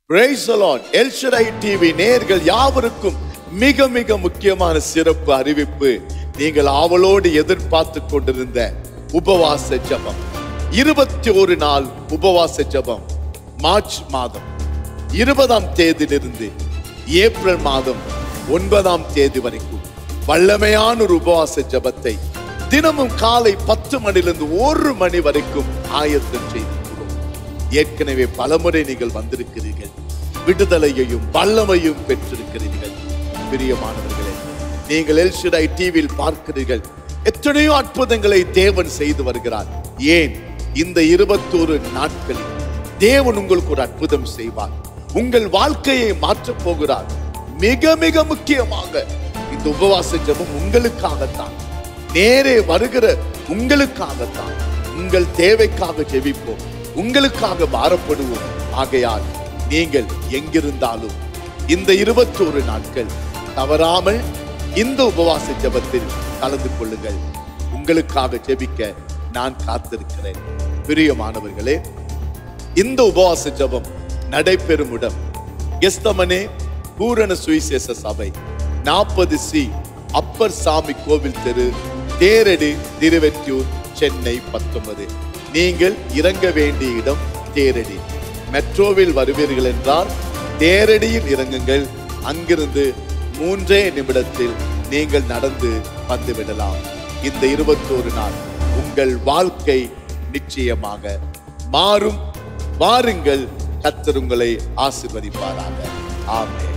Praise the Lord. El Shaddai TV நேர்கள் யாவருக்கும் மிக மிக முக்கியமான சிறப்பு அறிவிப்பு நீங்கள் ஆவலோடு எதிர்பார்த்து கொண்டிருந்த உபவாச ஜெபம் இருபத்தி ஒரு நாள் உபவாச ஜெபம் மார்ச் மாதம் இருபதாம் தேதியிலிருந்து ஏப்ரல் மாதம் ஒன்பதாம் தேதி வரைக்கும் வல்லமையான ஒரு உபவாச ஜெபத்தை தினமும் காலை பத்து மணிலிருந்து ஒரு மணி வரைக்கும் ஆயத்தம் செய்திருக்கிறோம் ஏற்கனவே பலமுறை நீங்கள் வந்திருக்கிறீர்கள் விடுதலையையும் வல்லமையும் பெற்றிருக்கிறீர்கள் பிரியமானவர்களே நீங்கள் எல்ஷிடாய் டிவியில் பார்க்கிறீர்கள் எத்தனையோ அற்புதங்களை தேவன் செய்து வருகிறார் ஏன் இந்த இருபத்தோரு நாட்களில் தேவன் உங்களுக்கு ஒரு அற்புதம் செய்வார் உங்கள் வாழ்க்கையை மாற்றப் போகிறார் மிக மிக முக்கியமாக இந்த உபவாச ஜெபம் உங்களுக்காகத்தான் நேரே வருகிற உங்களுக்காகத்தான் உங்கள் தேவைக்காக ஜெபிப்போம் உங்களுக்காக பாரப்படுவோம் ஆகையால் நீங்கள் எங்கிருந்தாலும் இந்த இருபத்தோரு நாட்கள் தவறாமல் இந்த உபவாச ஜெபத்தில் கலந்து கொள்ளுங்கள் உங்களுக்காக ஜெபிக்க நான் காத்திருக்கிறேன் பிரியமானவர்களே இந்த உபவாச ஜெபம் நடைபெறும் இடம் எஸ்தமனே பூரண சுவிசேஷ சபை நாற்பது சி அப்பர் சாமி கோவில் தெரு தேரடி திருவெற்றியூர் சென்னை பத்தொன்பது நீங்கள் இறங்க வேண்டிய இடம் தேரடி மெட்ரோவில் வருவீர்கள் என்றால் தேரடியில் இறங்குங்கள் அங்கிருந்து மூன்றே நிமிடத்தில் நீங்கள் நடந்து வந்து விடலாம் இந்த இருபத்தோரு நாள் உங்கள் வாழ்க்கை நிச்சயமாக மாறும் வாருங்கள் கர்த்தர் உங்களை ஆசீர்வதிப்பாராக ஆமென்